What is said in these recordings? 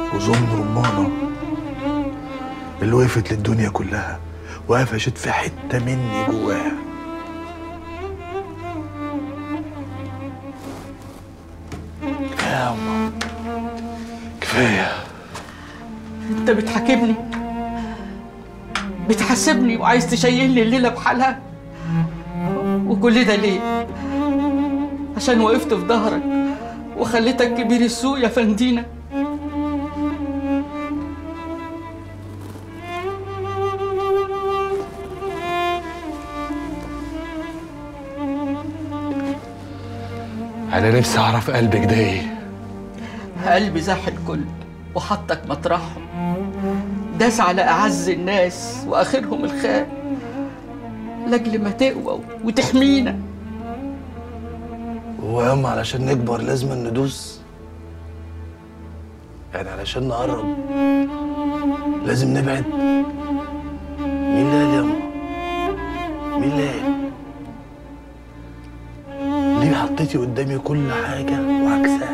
وظن رمانة اللي وقفت للدنيا كلها وقفشت في حتة مني جواها كفاية يا أما كفاية انت بتحاكمني بتحاسبني وعايز تشيلني الليله بحالها وكل ده ليه عشان وقفت في ظهرك وخليتك كبير السوق يا فندينا أنا نفسي أعرف قلبك ده إيه قلبي زاح الكل وحطك مطرحهم داس على أعز الناس وآخرهم الخال لأجل ما تقوى وتحمينا هو يا أما علشان نكبر لازم ندوس يعني علشان نقرب لازم نبعد مين اللي قال يا أما مين اللي قال ليه حطيتي قدامي كل حاجة وعكسها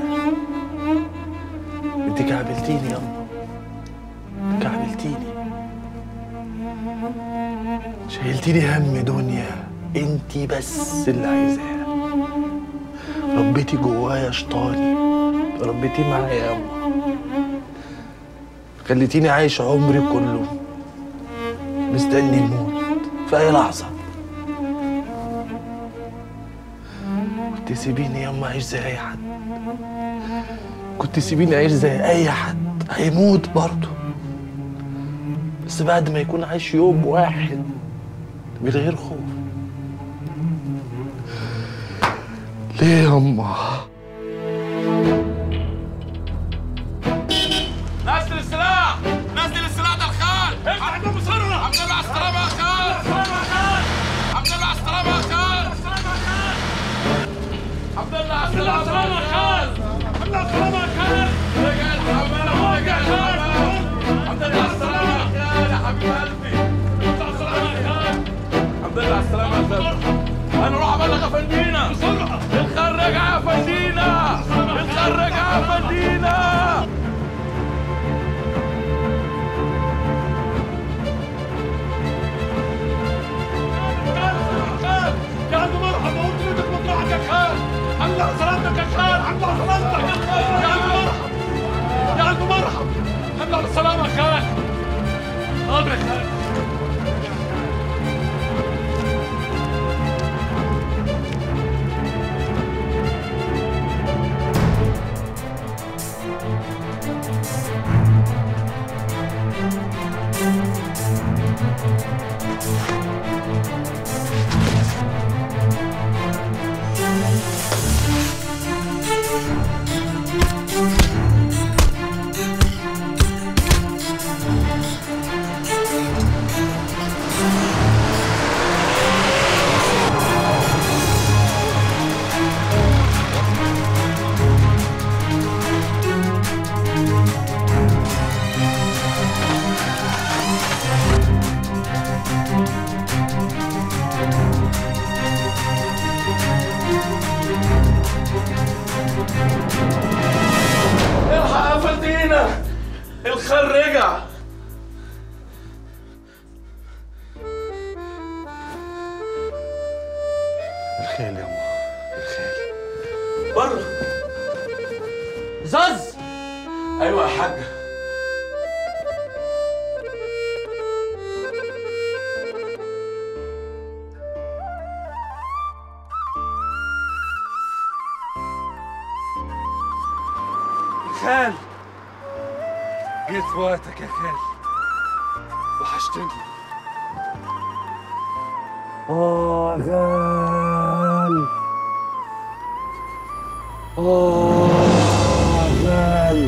انت كعبلتيني يا أما كعبلتيني شايلتيني هم دنيا انت بس اللي عايزاها ربيتي جوايا شيطاني ربيتيه معايا يا أما خليتيني عايش عمري كله مستني الموت في أي لحظة كنت سيبيني ياما أعيش زي أي حد كنت سيبيني أعيش زي أي حد هيموت برضه بس بعد ما يكون عايش يوم واحد من غير خوف ليه ياما نزل السلاح نزل السلاح ده الخال احنا بسرعه الحمد لله على السلامه يا خال الحمد لله على السلامه يا خال الحمد لله على السلامه يا خال الحمد لله على السلامه يا خال رجع الحمام رجع الحمام الحمد لله على السلامه يا خال يا حبيب قلبي الحمد لله على السلامه يا خال انا اروح ابلغ افندينا بسرعه الخال رجع يا فندينا الخال رجع يا فندينا يا عم مرحبا قلت له ايدك مطرحك يا خال الحمد لله على سلامتك يا خال الحمد لله على سلامتك يا عم مرحبا يا عم مرحبا الحمد لله على السلامة يا خال حاضر يا خال الحق يا فندينا الخال رجع الخيل ياما الخيل بره زز ايوه يا حاجه خال جيت في وقتك يا خال وحشتني آه غال آه غال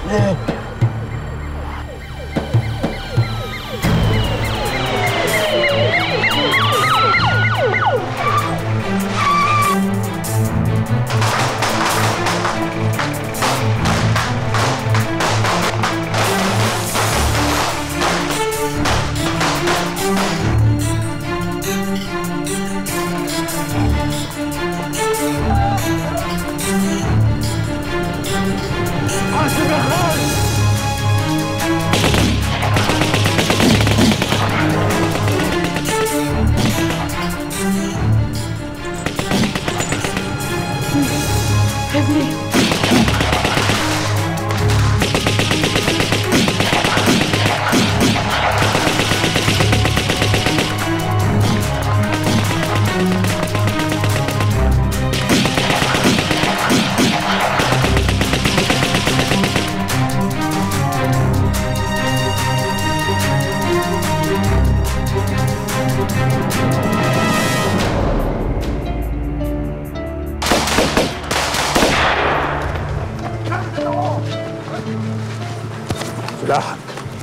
سلاحك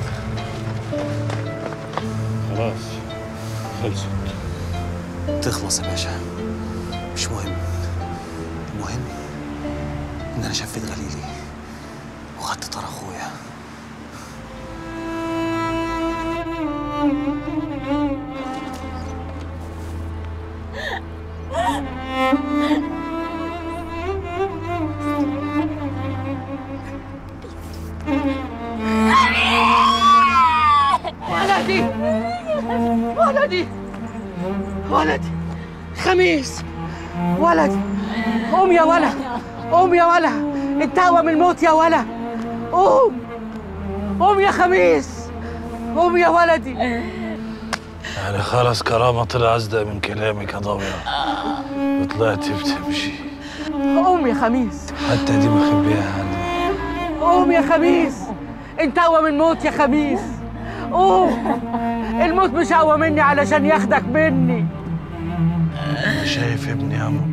خلاص خلصت تخلص يا باشا مش مهم المهم ان انا شفيت غليلي وخدت طار اخويا ولدي ولدي ولدي خميس ولدي قوم يا ولا قوم يا ولا التهوى من الموت يا ولا قوم قوم يا خميس قوم يا ولدي يعني خلاص كرامة طلع أصدق من كلامك يا ضوية وطلعتي بتمشي قوم يا خميس حتى دي مخبيها عني قوم يا خميس انت اقوى من الموت يا خميس قوم الموت مش اقوى مني علشان ياخدك مني أنا شايف ابني يا عمو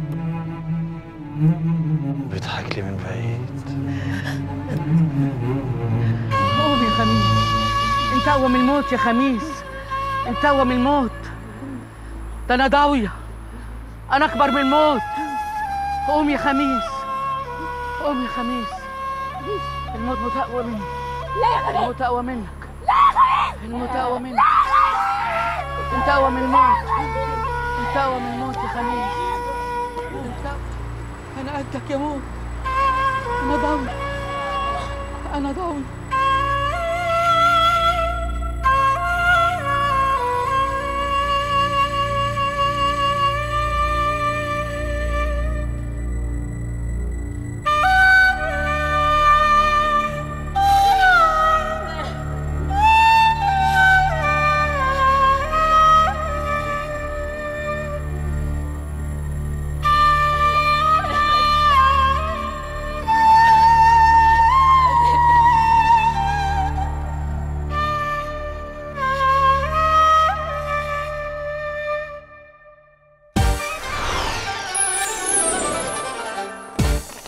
بيضحك لي من بعيد قوم يا خميس انت اقوى من الموت يا خميس انت اقوى من الموت ده انا ضاويه انا اكبر من الموت قوم يا خميس قوم يا خميس الموت موت اقوى مني لا يا خميس الموت اقوى منك لا يا خميس الموت اقوى منك انت اقوى من الموت انت اقوى من الموت يا خميس انت انا قدك يا موت انا ضاوي انا ضاوي